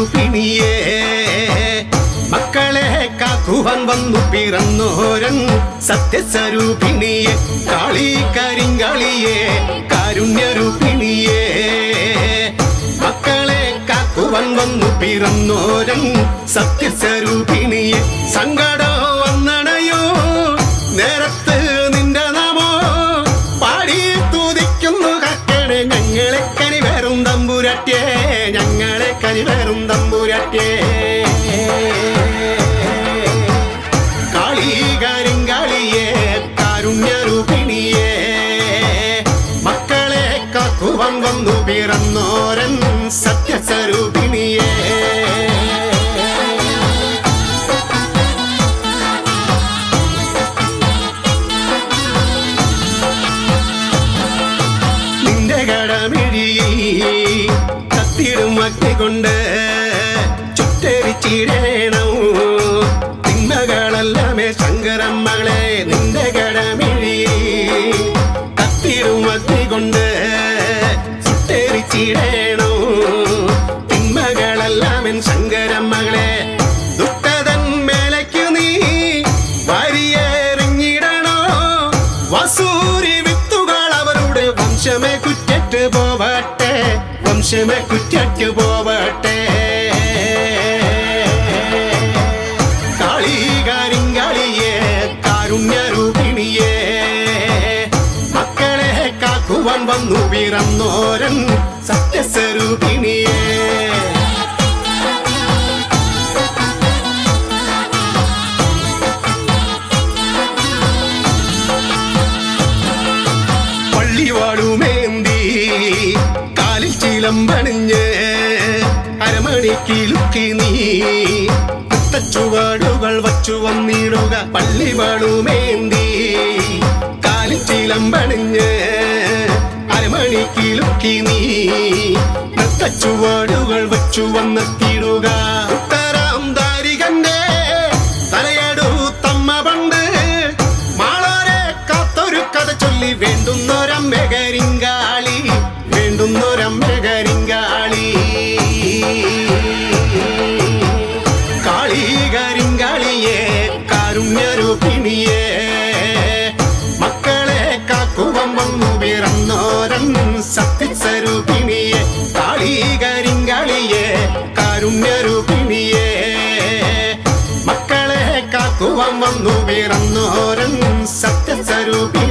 സത്യസ്വരൂപിണിയേ മക്കളെ കാക്കുവാൻ വന്നു പിറന്നോരൻ സത്യസ്വരൂപിണിയെ കാളി കരിങ്കാളിയെ കാരുണ്യരൂപിണിയേ മക്കളെ കാക്കുവാൻ വന്നു പിറന്നോരൻ സത്യസ്വരൂപിണിയെ സങ്കടം വന്നണയോ നേരത്ത് നിന്റെ നാമോ പാടി തുതിക്കുന്നു കക്കണെ ഞങ്ങളെ കനി വേറും തമ്പുരറ്റേ ഞങ്ങളെ കനി വേറും തമ്പുരറ്റേ കാളി കരിങ്കാളിയെ കാരുണ്യരൂപിണിയേ മക്കളെ കാക്കുവാൻ വന്നു പിറന്നോരൻ സത്യസ്വരൂപിണിയേ നിന്റെ കടമിഴി കത്തിടും അഗ്നി കൊണ്ട് ചുറ്റരിച്ചിടേണം തിന്മകളല്ലമേ ശങ്കരം മകളെ നിന്റെ കടമിഴി കത്തിടും അഗ്നി കൊണ്ട് ചുറ്റരിച്ചിടേണം തിന്മകളല്ലാമൻ ശങ്കരം മകളെ ദുഷ്ടതൻ മേലയ്ക്കു നീ വരിയെറിഞ്ഞിടണോ വസൂരി വിത്തുകൾ അവരുടെ വംശമേ കുറ്ററ്റ് പോവട്ടെ വംശമേ കുറ്ററ്റ് പോവട്ടെ കാളി കാരിങ്കാളിയെ കാരുണ്യരൂപിണിയെ മക്കളെ കാക്കുവാൻ വന്നു പിറന്നോരൻ സത്യസ്വരൂപിണിയേ പള്ളിവാടുമേന്തി കാലിൽ ചിലമ്പണിഞ്ഞ് അരമണിക്കിലുക്കി നീ ചുവടുകൾ വച്ചു വന്നിടുക പള്ളിവാടുമേന്തി കാലിൽ ചിലമ്പണിഞ്ഞ് അരമണിക്കിലുക്കി നീ ചുവടുകൾ വച്ചു വന്നെത്തിയിടുക ഉത്തരാം ദാരികന്റെ തലയടു തമ്മ പണ്ട് മാളോരെ കാത്തൊരു കഥ ചൊല്ലി വേണ്ടുന്നൊരമ്മ കരിങ്കാളി വേണ്ടുന്നൊരമ്മ കരിങ്കാളി കാളി കരിങ്കാളിയെ കാരുണ്യരൂപിണിയെ മക്കളെ കാക്കുവം വന്നു പിറന്നോരൻ സത്യസ്വരൂപിണിയെ കാളി കരിങ്കാളിയെ കാരുണ്യരൂപിണിയെ മക്കളെ കാക്കുവാൻ വന്നു പിറന്നോരൻ സത്യസ്വരൂപി